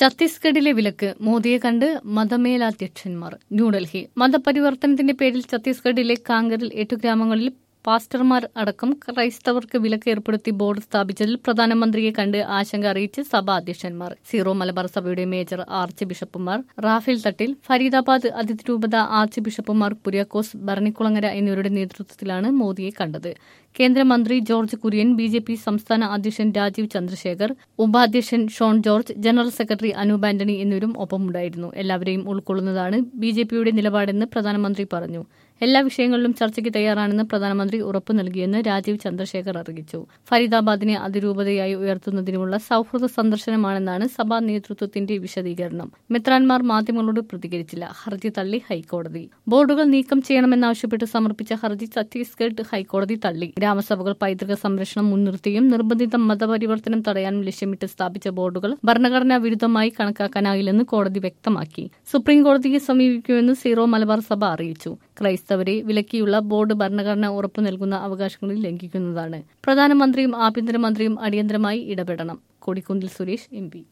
ഛത്തീസ്ഗഡിലെ വിലക്ക് മോദിയെ കണ്ട് മതമേലാധ്യക്ഷന്മാർ ന്യൂഡൽഹി മതപരിവർത്തനത്തിന്റെ പേരിൽ ഛത്തീസ്ഗഡിലെ കാങ്കറിൽ എട്ടു ഗ്രാമങ്ങളിൽ പാസ്റ്റർമാർ അടക്കം ക്രൈസ്തവർക്ക് വിലക്ക് ഏർപ്പെടുത്തി ബോർഡ് സ്ഥാപിച്ചതിൽ പ്രധാനമന്ത്രിയെ കണ്ട് ആശങ്ക അറിയിച്ച് സഭാ അധ്യക്ഷന്മാർ സീറോ മലബാർ സഭയുടെ മേജർ ആർച്ച് ബിഷപ്പുമാർ റാഫേൽ തട്ടിൽ ഫരീദാബാദ് അതിരൂപത ആർച്ച് ബിഷപ്പുമാർ കുര്യാക്കോസ് ഭരണിക്കുളങ്ങര എന്നിവരുടെ നേതൃത്വത്തിലാണ് മോദിയെ കണ്ടത് കേന്ദ്രമന്ത്രി George Kurian B J P സംസ്ഥാന അധ്യക്ഷൻ രാജീവ് ചന്ദ്രശേഖർ ഉപാധ്യക്ഷൻ Shone George general secretary Anoop Antony എന്നിവരും ഒപ്പമുണ്ടായിരുന്നു എല്ലാവരെയും ഉൾക്കൊള്ളുന്നതാണ് ബി ജെ പിയുടെ നിലപാടെന്ന് പ്രധാനമന്ത്രി പറഞ്ഞു എല്ലാ വിഷയങ്ങളിലും ചർച്ചയ്ക്ക് തയ്യാറാണെന്ന് പ്രധാനമന്ത്രി ഉറപ്പു നൽകിയെന്ന് രാജീവ് ചന്ദ്രശേഖർ അറിയിച്ചു ഫരീദാബാദിനെ അതിരൂപതയായി ഉയർത്തുന്നതിനുമുള്ള സൌഹൃദ സന്ദർശനമാണെന്നാണ് സഭാ നേതൃത്വത്തിന്റെ വിശദീകരണം മെത്രാൻമാർ മാധ്യമങ്ങളോട് പ്രതികരിച്ചില്ല ഹർജി തള്ളി ഹൈക്കോടതി ബോർഡുകൾ നീക്കം ചെയ്യണമെന്നാവശ്യപ്പെട്ട് സമർപ്പിച്ച ഹർജി ഛത്തീസ്ഗഡ് ഹൈക്കോടതി തള്ളി ഗ്രാമസഭകൾ പൈതൃക സംരക്ഷണം മുൻനിർത്തിയും നിർബന്ധിത മതപരിവർത്തനം തടയാനും ലക്ഷ്യമിട്ട് സ്ഥാപിച്ച ബോർഡുകൾ ഭരണഘടനാ വിരുദ്ധമായി കണക്കാക്കാനാകില്ലെന്ന് കോടതി വ്യക്തമാക്കി സുപ്രീം കോടതിയെ സമീപിക്കുമെന്ന് സീറോ മലബാർ സഭ അറിയിച്ചു ക്രൈസ്തവരെ വിലക്കിയുള്ള ബോർഡ് ഭരണഘടന ഉറപ്പു നൽകുന്ന അവകാശങ്ങളിൽ ലംഘിക്കുന്നതാണ് പ്രധാനമന്ത്രിയും ആഭ്യന്തരമന്ത്രിയും അടിയന്തരമായി ഇടപെടണം കൊടിക്കുന്നിൽ സുരേഷ് എം